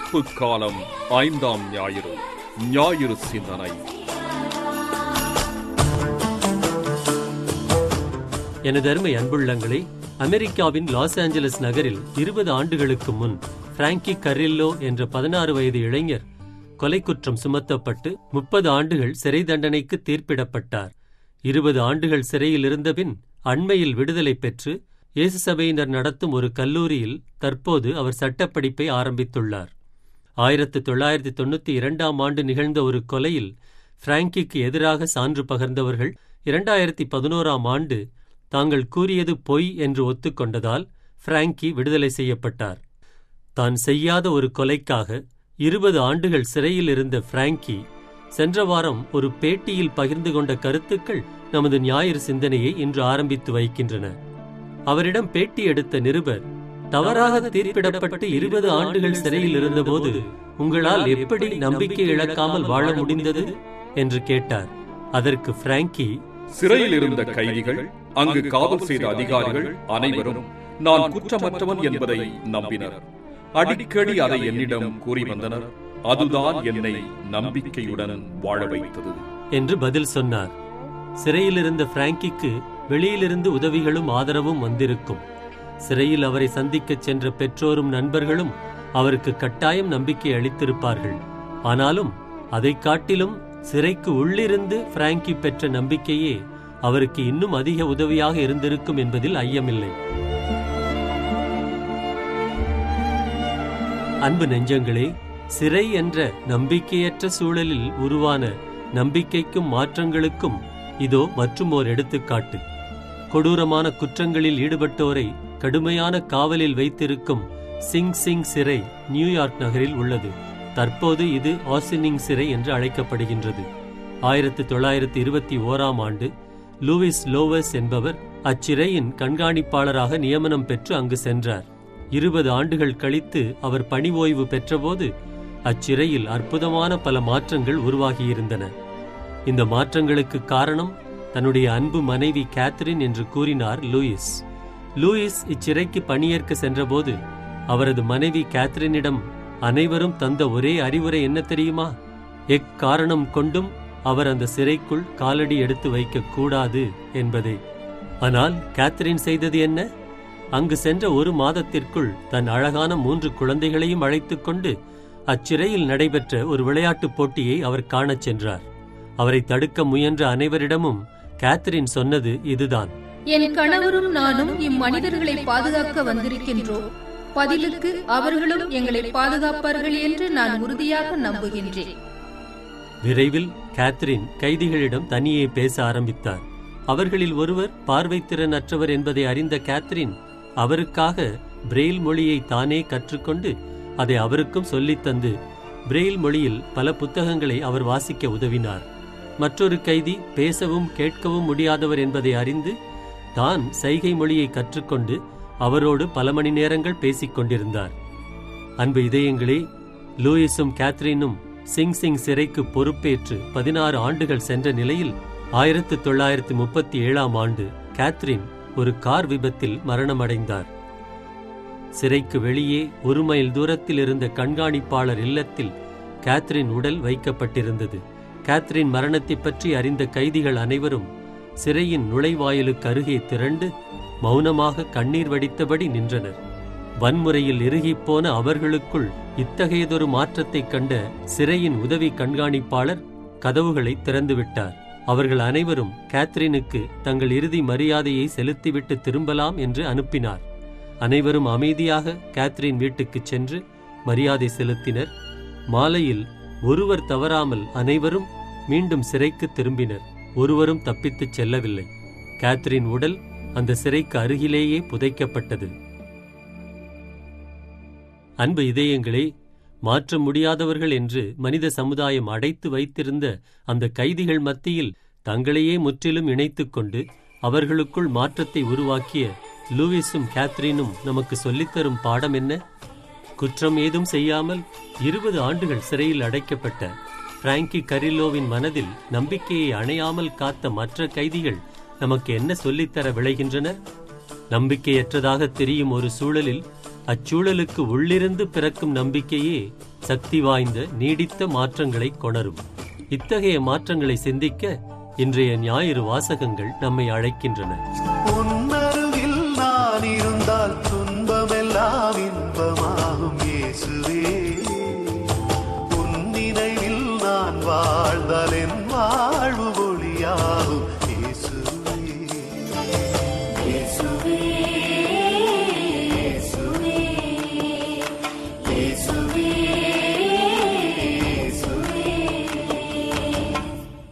மீட்பு காலம் ஐந்தாம் ஞாயிறு ஞாயிறு சிந்தனை எனது அருமை அன்புள்ளங்களே அமெரிக்காவின் லாஸ் ஏஞ்சலஸ் நகரில் இருபது ஆண்டுகளுக்கு முன் பிராங்கி கரில்லோ என்ற பதினாறு வயது இளைஞர் கொலை குற்றம் சுமத்தப்பட்டு முப்பது ஆண்டுகள் சிறை தண்டனைக்கு தீர்ப்பிடப்பட்டார் இருபது ஆண்டுகள் சிறையில் இருந்தபின் அண்மையில் விடுதலை பெற்று இயேசு சபையினர் நடத்தும் ஒரு கல்லூரியில் தற்போது அவர் சட்டப்படிப்பை ஆரம்பித்துள்ளார் ஆயிரத்து தொள்ளாயிரத்தி தொண்ணூத்தி இரண்டாம் ஆண்டு நிகழ்ந்த ஒரு கொலையில் பிராங்கிக்கு எதிராக சான்று பகர்ந்தவர்கள் இரண்டாயிரத்தி பதினோராம் ஆண்டு தாங்கள் கூறியது பொய் என்று ஒத்துக்கொண்டதால் பிராங்கி விடுதலை செய்யப்பட்டார் தான் செய்யாத ஒரு கொலைக்காக இருபது ஆண்டுகள் சிறையில் இருந்த பிராங்கி சென்ற வாரம் ஒரு பேட்டியில் பகிர்ந்து கொண்ட கருத்துக்கள் நமது ஞாயிறு சிந்தனையை இன்று ஆரம்பித்து வைக்கின்றன அவரிடம் பேட்டி எடுத்த நிருபர் தவறாக தீர்ப்பிடப்பட்டு இருபது ஆண்டுகள் சிறையில் இருந்தபோது உங்களால் எப்படி நம்பிக்கை இழக்காமல் வாழ முடிந்தது என்று கேட்டார் அதற்கு பிராங்கி சிறையில் இருந்த கைதிகள் அங்கு காவல் செய்த அதிகாரிகள் அனைவரும் நான் குற்றமற்றவன் என்பதை நம்பினர் அடிக்கடி அதை என்னிடம் கூறி வந்தனர் அதுதான் என்னை நம்பிக்கையுடன் வாழ வைத்தது என்று பதில் சொன்னார் சிறையில் இருந்த பிராங்கிக்கு வெளியிலிருந்து உதவிகளும் ஆதரவும் வந்திருக்கும் சிறையில் அவரை சந்திக்கச் சென்ற பெற்றோரும் நண்பர்களும் அவருக்கு கட்டாயம் நம்பிக்கை அளித்திருப்பார்கள் ஆனாலும் அதைக் காட்டிலும் சிறைக்கு உள்ளிருந்து பிராங்கி பெற்ற நம்பிக்கையே அவருக்கு இன்னும் அதிக உதவியாக இருந்திருக்கும் என்பதில் ஐயமில்லை அன்பு நெஞ்சங்களே சிறை என்ற நம்பிக்கையற்ற சூழலில் உருவான நம்பிக்கைக்கும் மாற்றங்களுக்கும் இதோ மற்றும் ஓர் எடுத்துக்காட்டு கொடூரமான குற்றங்களில் ஈடுபட்டோரை கடுமையான காவலில் வைத்திருக்கும் சிங் சிங் சிறை நியூயார்க் நகரில் உள்ளது தற்போது இது ஆசினிங் சிறை என்று அழைக்கப்படுகின்றது ஆயிரத்து தொள்ளாயிரத்து இருபத்தி ஓராம் ஆண்டு லூவிஸ் லோவஸ் என்பவர் அச்சிறையின் கண்காணிப்பாளராக நியமனம் பெற்று அங்கு சென்றார் இருபது ஆண்டுகள் கழித்து அவர் பணி ஓய்வு பெற்றபோது அச்சிறையில் அற்புதமான பல மாற்றங்கள் உருவாகியிருந்தன இந்த மாற்றங்களுக்கு காரணம் தன்னுடைய அன்பு மனைவி கேத்ரின் என்று கூறினார் லூயிஸ் லூயிஸ் இச்சிறைக்கு பணியேற்க சென்றபோது அவரது மனைவி கேத்ரினிடம் அனைவரும் தந்த ஒரே அறிவுரை என்ன தெரியுமா எக்காரணம் கொண்டும் அவர் அந்த சிறைக்குள் காலடி எடுத்து வைக்க கூடாது என்பதே ஆனால் கேத்ரின் செய்தது என்ன அங்கு சென்ற ஒரு மாதத்திற்குள் தன் அழகான மூன்று குழந்தைகளையும் அழைத்துக் கொண்டு அச்சிறையில் நடைபெற்ற ஒரு விளையாட்டுப் போட்டியை அவர் காணச் சென்றார் அவரை தடுக்க முயன்ற அனைவரிடமும் கேத்ரின் சொன்னது இதுதான் என் கணவரும் நானும் இம்மனிதர்களை பாதுகாக்க வந்திருக்கின்றோம் பதிலுக்கு அவர்களும் எங்களை பாதுகாப்பார்கள் என்று நான் உறுதியாக நம்புகின்றேன் விரைவில் கேத்ரின் கைதிகளிடம் தனியே பேச ஆரம்பித்தார் அவர்களில் ஒருவர் பார்வைத்திறன் அற்றவர் என்பதை அறிந்த கேத்ரின் அவருக்காக பிரெயில் மொழியை தானே கற்றுக்கொண்டு அதை அவருக்கும் சொல்லித் தந்து பிரெயில் மொழியில் பல புத்தகங்களை அவர் வாசிக்க உதவினார் மற்றொரு கைதி பேசவும் கேட்கவும் முடியாதவர் என்பதை அறிந்து தான் சைகை மொழியை கற்றுக்கொண்டு அவரோடு பல மணி நேரங்கள் பேசிக் கொண்டிருந்தார் அன்பு இதயங்களே லூயிஸும் கேத்ரினும் சிங் சிங் சிறைக்கு பொறுப்பேற்று பதினாறு ஆண்டுகள் சென்ற நிலையில் ஆயிரத்து தொள்ளாயிரத்து முப்பத்தி ஏழாம் ஆண்டு கேத்ரின் ஒரு கார் விபத்தில் மரணமடைந்தார் சிறைக்கு வெளியே ஒரு மைல் தூரத்தில் இருந்த கண்காணிப்பாளர் இல்லத்தில் கேத்ரின் உடல் வைக்கப்பட்டிருந்தது கேத்ரின் மரணத்தைப் பற்றி அறிந்த கைதிகள் அனைவரும் சிறையின் நுழைவாயிலுக்கு அருகே திரண்டு மௌனமாக கண்ணீர் வடித்தபடி நின்றனர் வன்முறையில் இறுகிப்போன அவர்களுக்குள் இத்தகையதொரு மாற்றத்தைக் கண்ட சிறையின் உதவி கண்காணிப்பாளர் கதவுகளை திறந்துவிட்டார் அவர்கள் அனைவரும் கேத்ரினுக்கு தங்கள் இறுதி மரியாதையை செலுத்திவிட்டு திரும்பலாம் என்று அனுப்பினார் அனைவரும் அமைதியாக கேத்ரின் வீட்டுக்குச் சென்று மரியாதை செலுத்தினர் மாலையில் ஒருவர் தவறாமல் அனைவரும் மீண்டும் சிறைக்கு திரும்பினர் ஒருவரும் தப்பித்துச் செல்லவில்லை கேத்ரின் உடல் அந்த சிறைக்கு அருகிலேயே புதைக்கப்பட்டது அன்பு இதயங்களே மாற்ற முடியாதவர்கள் என்று மனித சமுதாயம் அடைத்து வைத்திருந்த அந்த கைதிகள் மத்தியில் தங்களையே முற்றிலும் இணைத்துக் கொண்டு அவர்களுக்குள் மாற்றத்தை உருவாக்கிய லூவிஸும் கேத்ரினும் நமக்கு சொல்லித்தரும் பாடம் என்ன குற்றம் ஏதும் செய்யாமல் இருபது ஆண்டுகள் சிறையில் அடைக்கப்பட்ட பிராங்கி கரிலோவின் மனதில் நம்பிக்கையை அணையாமல் காத்த மற்ற கைதிகள் நமக்கு என்ன சொல்லித்தர விளைகின்றன நம்பிக்கையற்றதாக தெரியும் ஒரு சூழலில் அச்சூழலுக்கு உள்ளிருந்து பிறக்கும் நம்பிக்கையே சக்தி வாய்ந்த நீடித்த மாற்றங்களை கொணரும் இத்தகைய மாற்றங்களை சிந்திக்க இன்றைய ஞாயிறு வாசகங்கள் நம்மை அழைக்கின்றன உன்னருகில் நான் இருந்தால் துன்பமெல்லாம் இன்பமாகும் இயேசுவே உன் நினைவில் நான் வாழ்ந்தால் என் வாழ்வு ஒளியாகும் இயேசுவே இயேசுவே இயேசுவே இயேசுவே இயேசுவே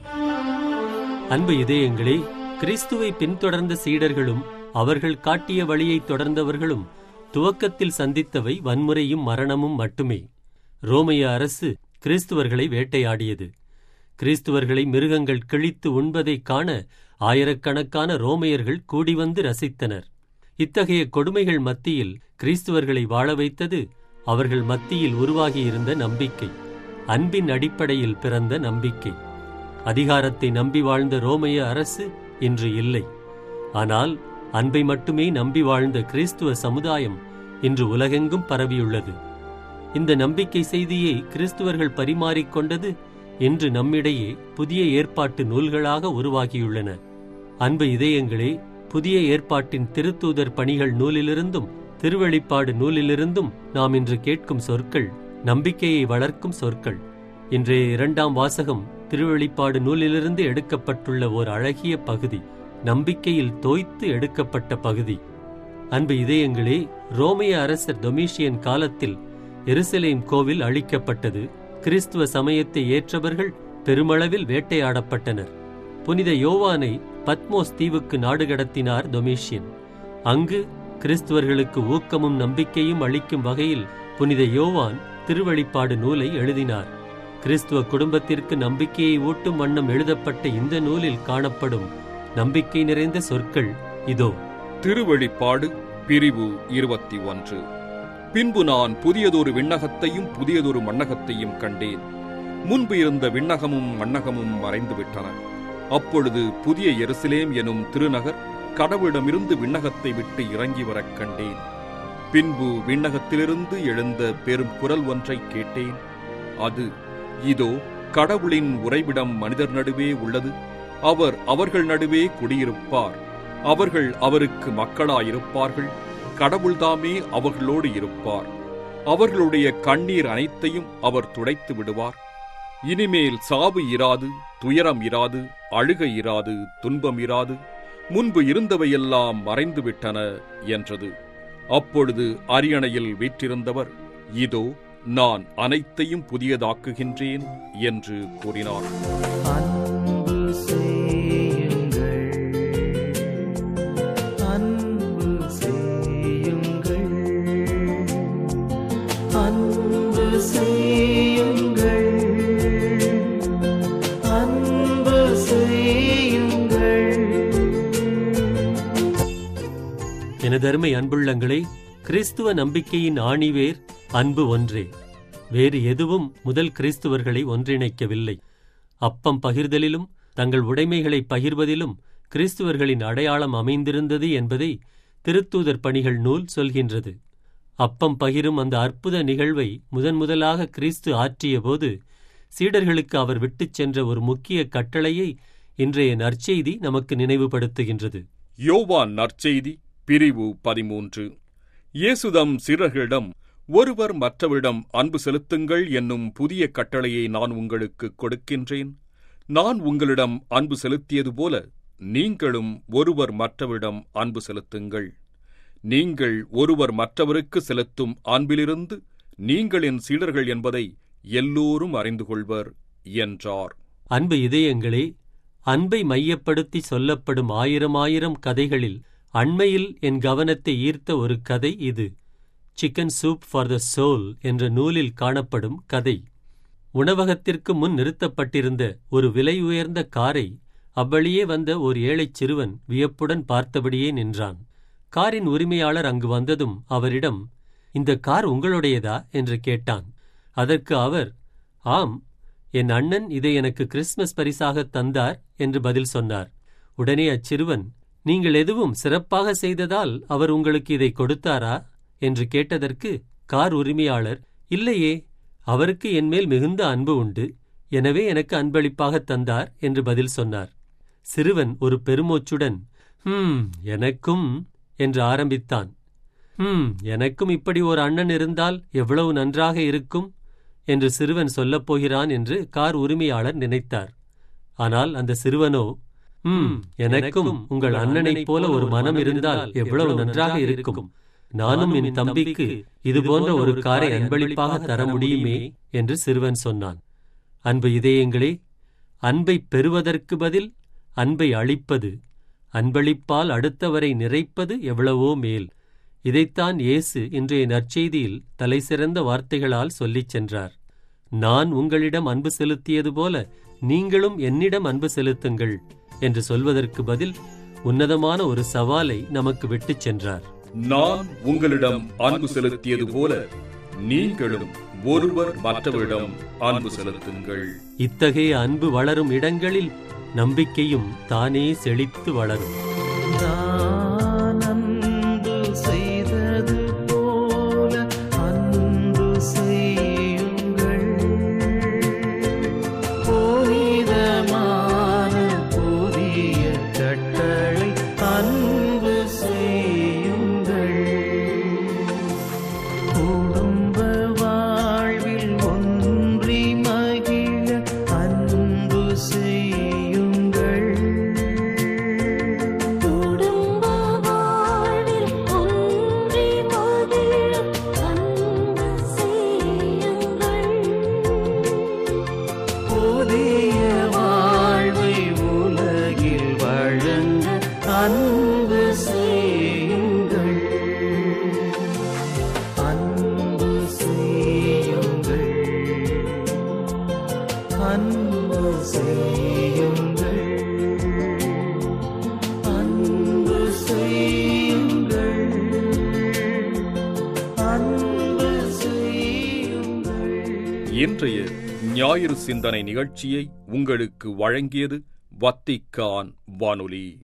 அன்பு இதயங்களே கிறிஸ்துவை பின்தொடர்ந்த சீடர்களும் அவர்கள் காட்டிய வழியை தொடர்ந்தவர்களும் துவக்கத்தில் சந்தித்தவை வன்முறையும் மரணமும் மட்டுமே ரோமைய அரசு கிறிஸ்துவர்களை வேட்டையாடியது கிறிஸ்துவர்களை மிருகங்கள் கிழித்து உண்பதைக் காண ஆயிரக்கணக்கான ரோமையர்கள் கூடி வந்து ரசித்தனர் இத்தகைய கொடுமைகள் மத்தியில் கிறிஸ்துவர்களை வாழ வைத்தது அவர்கள் மத்தியில் உருவாகியிருந்த நம்பிக்கை அன்பின் அடிப்படையில் பிறந்த நம்பிக்கை அதிகாரத்தை நம்பி வாழ்ந்த ரோமைய அரசு இன்று இல்லை ஆனால் அன்பை மட்டுமே நம்பி வாழ்ந்த கிறிஸ்துவ சமுதாயம் இன்று உலகெங்கும் பரவியுள்ளது இந்த நம்பிக்கை செய்தியை கிறிஸ்துவர்கள் பரிமாறிக்கொண்டது இன்று நம்மிடையே புதிய ஏற்பாட்டு நூல்களாக உருவாகியுள்ளன அன்பு இதயங்களே புதிய ஏற்பாட்டின் திருத்தூதர் பணிகள் நூலிலிருந்தும் திருவெளிப்பாடு நூலிலிருந்தும் நாம் இன்று கேட்கும் சொற்கள் நம்பிக்கையை வளர்க்கும் சொற்கள் இன்றைய இரண்டாம் வாசகம் திருவெளிப்பாடு நூலிலிருந்து எடுக்கப்பட்டுள்ள ஓர் அழகிய பகுதி நம்பிக்கையில் தோய்த்து எடுக்கப்பட்ட பகுதி அன்பு இதயங்களே ரோமைய அரசர் டொமிஷியன் காலத்தில் எருசலேம் கோவில் அழிக்கப்பட்டது கிறிஸ்துவ சமயத்தை ஏற்றவர்கள் பெருமளவில் வேட்டையாடப்பட்டனர் புனித யோவானை பத்மோஸ் தீவுக்கு நாடு கடத்தினார் டொமிஷியன் அங்கு கிறிஸ்துவர்களுக்கு ஊக்கமும் நம்பிக்கையும் அளிக்கும் வகையில் புனித யோவான் திருவழிப்பாடு நூலை எழுதினார் கிறிஸ்துவ குடும்பத்திற்கு நம்பிக்கையை ஊட்டும் வண்ணம் எழுதப்பட்ட இந்த நூலில் காணப்படும் நம்பிக்கை நிறைந்த சொற்கள் இதோ திருவெளிப்பாடு பிரிவு இருபத்தி ஒன்று பின்பு நான் புதியதொரு விண்ணகத்தையும் புதியதொரு மண்ணகத்தையும் கண்டேன் முன்பு இருந்த விண்ணகமும் மண்ணகமும் மறைந்துவிட்டன அப்பொழுது புதிய எருசலேம் எனும் திருநகர் கடவுளிடமிருந்து விண்ணகத்தை விட்டு இறங்கி வரக் கண்டேன் பின்பு விண்ணகத்திலிருந்து எழுந்த பெரும் குரல் ஒன்றை கேட்டேன் அது இதோ கடவுளின் உறைவிடம் மனிதர் நடுவே உள்ளது அவர் அவர்கள் நடுவே குடியிருப்பார் அவர்கள் அவருக்கு மக்களாயிருப்பார்கள் கடவுள்தாமே அவர்களோடு இருப்பார் அவர்களுடைய கண்ணீர் அனைத்தையும் அவர் துடைத்து விடுவார் இனிமேல் சாவு இராது துயரம் இராது அழுகை இராது துன்பம் இராது முன்பு இருந்தவையெல்லாம் மறைந்துவிட்டன என்றது அப்பொழுது அரியணையில் வீற்றிருந்தவர் இதோ நான் அனைத்தையும் புதியதாக்குகின்றேன் என்று கூறினார் அன்பு செய்யுங்கள் அன்பு செய்யுங்கள் அன்பு செய்யுங்கள் அன்பு செய்யுங்கள் எனதருமை அன்புள்ளங்களே கிறிஸ்துவ நம்பிக்கையின் ஆணிவேர் அன்பு ஒன்றே வேறு எதுவும் முதல் கிறிஸ்துவர்களை ஒன்றிணைக்கவில்லை அப்பம் பகிர்தலிலும் தங்கள் உடைமைகளை பகிர்வதிலும் கிறிஸ்துவர்களின் அடையாளம் அமைந்திருந்தது என்பதை திருத்தூதர் பணிகள் நூல் சொல்கின்றது அப்பம் பகிரும் அந்த அற்புத நிகழ்வை முதன் முதலாக கிறிஸ்து ஆற்றியபோது சீடர்களுக்கு அவர் விட்டுச் சென்ற ஒரு முக்கிய கட்டளையை இன்றைய நற்செய்தி நமக்கு நினைவுபடுத்துகின்றது யோவான் நற்செய்தி பிரிவு பதிமூன்று இயேசுதம் சீடர்களிடம் ஒருவர் மற்றவரிடம் அன்பு செலுத்துங்கள் என்னும் புதிய கட்டளையை நான் உங்களுக்கு கொடுக்கின்றேன் நான் உங்களிடம் அன்பு செலுத்தியது போல நீங்களும் ஒருவர் மற்றவரிடம் அன்பு செலுத்துங்கள் நீங்கள் ஒருவர் மற்றவருக்கு செலுத்தும் அன்பிலிருந்து நீங்கள் என் சீடர்கள் என்பதை எல்லோரும் அறிந்து கொள்வர் என்றார் அன்பு இதயங்களே அன்பை மையப்படுத்தி சொல்லப்படும் ஆயிரம் ஆயிரம் கதைகளில் அண்மையில் என் கவனத்தை ஈர்த்த ஒரு கதை இது chicken soup for the soul என்ற நூலில் காணப்படும் கதை உணவகத்திற்கு முன் நிறுத்தப்பட்டிருந்த ஒரு விலை உயர்ந்த காரை அவ்வழியே வந்த ஒரு ஏழைச் சிறுவன் வியப்புடன் பார்த்தபடியே நின்றான் காரின் உரிமையாளர் அங்கு வந்ததும் அவரிடம் இந்த கார் உங்களுடையதா என்று கேட்டான் அதற்கு அவர் ஆம் என் அண்ணன் இதை எனக்கு கிறிஸ்மஸ் பரிசாக தந்தார் என்று பதில் சொன்னார் உடனே அச்சிறுவன் நீங்கள் எதுவும் சிறப்பாக செய்ததால் அவர் உங்களுக்கு இதை கொடுத்தாரா என்று கேட்டதற்கு கார் உரிமையாளர் இல்லையே அவருக்கு என்மேல் மிகுந்த அன்பு உண்டு எனவே எனக்கு அன்பளிப்பாகத் தந்தார் என்று பதில் சொன்னார் சிறுவன் ஒரு பெருமூச்சுடன் ஹம் எனக்கும் என்று ஆரம்பித்தான் ஹம் எனக்கும் இப்படி ஒரு அண்ணன் இருந்தால் எவ்வளவு நன்றாக இருக்கும் என்று சிறுவன் சொல்லப் போகிறான் என்று கார் உரிமையாளர் நினைத்தார் ஆனால் அந்த சிறுவனோ ம் எனக்கும் உங்கள் அண்ணனைப் போல ஒரு மனம் இருந்தால் எவ்வளவு நன்றாக இருக்கும் நானும் என் தம்பிக்கு இது போன்ற ஒரு காரை அன்பளிப்பாக தர முடியுமே என்று சிறுவன் சொன்னான் அன்பு இதயங்களே அன்பை பெறுவதற்கு பதில் அன்பை அளிப்பது அன்பளிப்பால் அடுத்தவரை நிறைப்பது எவ்வளவோ மேல் இதைத்தான் இயேசு இன்றைய நற்செய்தியில் தலைசிறந்த வார்த்தைகளால் சொல்லிச் சென்றார் நான் உங்களிடம் அன்பு செலுத்தியது போல நீங்களும் என்னிடம் அன்பு செலுத்துங்கள் என்று சொல்வதற்கு பதில் உன்னதமான ஒரு சவாலை நமக்கு விட்டுச் சென்றார் நான் உங்களிடம் அன்பு செலுத்தியது போல நீங்களும் ஒருவர் மற்றவரிடம் அன்பு செலுத்துங்கள் இத்தகைய அன்பு வளரும் இடங்களில் நம்பிக்கையும் தானே செழித்து வளரும் நான் அன்பு செய்தது போல அன்பு செய்யுங்கள் புனிதமான புதிய கட்டளை அன்பு செய்யுங்கள் குடும்ப வாழ்வில் ஒன்றி மகிழ அன்பு செய்யுங்கள் குடும்ப வாழ்வில் ஒன்றி மகிழ அன்பு செய்யுங்கள் புதிய வாழ்வை உலகில் வழங்க அன்பு செய்யுங்கள் அன்பு செய்யுங்கள் அன்பு செய்யுங்கள் அன்பு செய்யுங்கள் அன்பு செய்யுங்கள் இன்றைய ஞாயிறு சிந்தனை நிகழ்ச்சியை உங்களுக்கு வழங்கியது வத்திக்கான் வானொலி